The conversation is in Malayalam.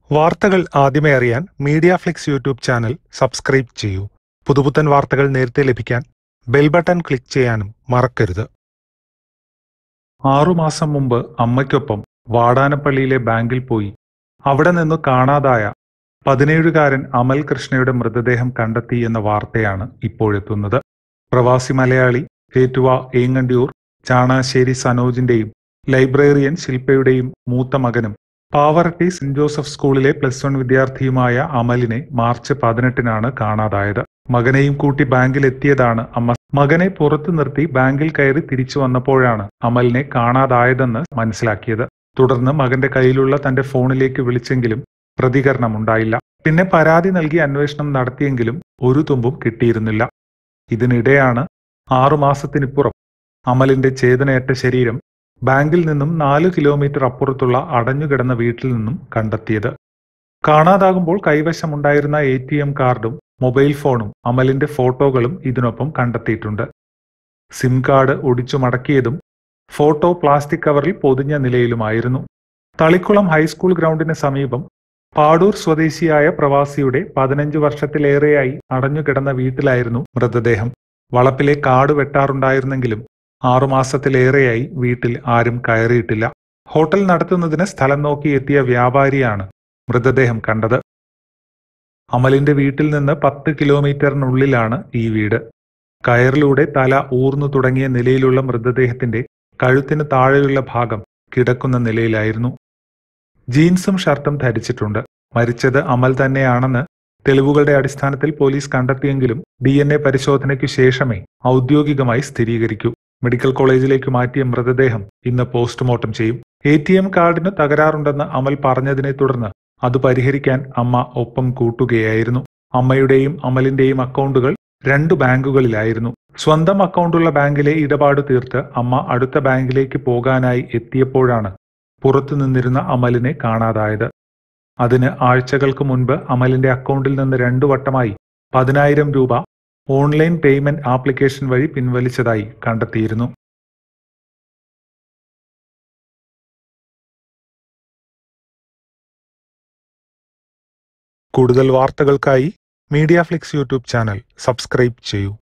വാർത്തകൾ ആദ്യമേ അറിയാൻ Media Flix YouTube channel subscribe ചെയ്യൂ പുതുപുത്തൻ വാർത്തകൾ നേരത്തെ ലഭിക്കാൻ ബെൽ ബട്ടൺ ക്ലിക്ക് ചെയ്യാനും മറക്കരുത് ആറുമാസം മുമ്പ് അമ്മയ്ക്കൊപ്പം വാടാനപ്പള്ളിയിലെ ബാങ്കിൽ പോയി അവിടെ നിന്ന് കാണാതായ പതിനേഴുകാരൻ അമൽ കൃഷ്ണയുടെ മൃതദേഹം കണ്ടെത്തി എന്ന വാർത്തയാണ് ഇപ്പോഴെത്തുന്നത് പ്രവാസി മലയാളി കേറ്റുവ ഏങ്ങണ്ടിയൂർ ചാണാശ്ശേരി സനോജിന്റെയും ലൈബ്രറിയൻ ശില്പയുടെയും മൂത്ത മകനും പാവറട്ടി സെന്റ് ജോസഫ് സ്കൂളിലെ പ്ലസ് വൺ വിദ്യാർത്ഥിയുമായ അമലിനെ മാർച്ച് പതിനെട്ടിനാണ് കാണാതായത് മകനെയും കൂട്ടി ബാങ്കിൽ എത്തിയതാണ് അമ്മ മകനെ പുറത്തു നിർത്തി ബാങ്കിൽ കയറി തിരിച്ചു വന്നപ്പോഴാണ് അമലിനെ കാണാതായതെന്ന് മനസ്സിലാക്കിയത് തുടർന്ന് മകന്റെ കയ്യിലുള്ള തന്റെ ഫോണിലേക്ക് വിളിച്ചെങ്കിലും പ്രതികരണമുണ്ടായില്ല പിന്നെ പരാതി നൽകി അന്വേഷണം നടത്തിയെങ്കിലും ഒരു തുമ്പും കിട്ടിയിരുന്നില്ല ഇതിനിടെയാണ് ആറുമാസത്തിനിപ്പുറം അമലിന്റെ ചേതനയറ്റ ശരീരം ബാങ്കിൽ നിന്നും നാല് കിലോമീറ്റർ അപ്പുറത്തുള്ള അടഞ്ഞുകിടന്ന വീട്ടിൽ നിന്നും കണ്ടെത്തിയത് കാണാതാകുമ്പോൾ കൈവശമുണ്ടായിരുന്ന എ ടി എം കാർഡും മൊബൈൽ ഫോണും അമലിന്റെ ഫോട്ടോകളും ഇതിനൊപ്പം കണ്ടെത്തിയിട്ടുണ്ട് സിം കാർഡ് ഒടിച്ചു മടക്കിയതും ഫോട്ടോ പ്ലാസ്റ്റിക് കവറിൽ പൊതിഞ്ഞ നിലയിലുമായിരുന്നു തളിക്കുളം ഹൈസ്കൂൾ ഗ്രൗണ്ടിന് സമീപം പാടൂർ സ്വദേശിയായ പ്രവാസിയുടെ പതിനഞ്ച് വർഷത്തിലേറെയായി അടഞ്ഞുകിടന്ന വീട്ടിലായിരുന്നു മൃതദേഹം വളപ്പിലെ കാട് വെട്ടാറുണ്ടായിരുന്നെങ്കിലും ആറുമാസത്തിലേറെയായി വീട്ടിൽ ആരും കയറിയിട്ടില്ല ഹോട്ടൽ നടത്തുന്നതിന് സ്ഥലം നോക്കി എത്തിയ വ്യാപാരിയാണ് മൃതദേഹം കണ്ടത് അമലിന്റെ വീട്ടിൽ നിന്ന് പത്ത് കിലോമീറ്ററിനുള്ളിലാണ് ഈ വീട് കയറിലൂടെ തല ഊർന്നു തുടങ്ങിയ നിലയിലുള്ള മൃതദേഹത്തിന്റെ കഴുത്തിന് താഴെയുള്ള ഭാഗം കിടക്കുന്ന നിലയിലായിരുന്നു ജീൻസും ഷർട്ടും ധരിച്ചിട്ടുണ്ട് മരിച്ചത് അമൽ തന്നെയാണെന്ന് തെളിവുകളുടെ അടിസ്ഥാനത്തിൽ പോലീസ് കണ്ടെത്തിയെങ്കിലും ഡി എൻ എ പരിശോധനയ്ക്കു ശേഷമേ ഔദ്യോഗികമായി സ്ഥിരീകരിക്കൂ മെഡിക്കൽ കോളേജിലേക്ക് മാറ്റിയ മൃതദേഹം ഇന്ന് പോസ്റ്റ്മോർട്ടം ചെയ്യും എ ടി എം കാർഡിന് തകരാറുണ്ടെന്ന് അമൽ പറഞ്ഞതിനെ തുടർന്ന് അത് പരിഹരിക്കാൻ അമ്മ ഒപ്പം കൂട്ടുകയായിരുന്നു അമ്മയുടെയും അമലിന്റെയും അക്കൗണ്ടുകൾ രണ്ട് ബാങ്കുകളിലായിരുന്നു സ്വന്തം അക്കൗണ്ടുള്ള ബാങ്കിലെ ഇടപാട് തീർത്ത് അമ്മ അടുത്ത ബാങ്കിലേക്ക് പോകാനായി എത്തിയപ്പോഴാണ് പുറത്തു നിന്നിരുന്ന അമലിനെ കാണാതായത് അതിന് ആഴ്ചകൾക്ക് മുൻപ് അമലിന്റെ അക്കൗണ്ടിൽ നിന്ന് രണ്ടു വട്ടമായി പതിനായിരം രൂപ ഓൺലൈൻ പേയ്മെന്റ് ആപ്ലിക്കേഷൻ വഴി പിൻവലിച്ചതായി കണ്ടെത്തിയിരുന്നു കൂടുതൽ വാർത്തകൾക്കായി Media Flix YouTube channel subscribe ചെയ്യൂ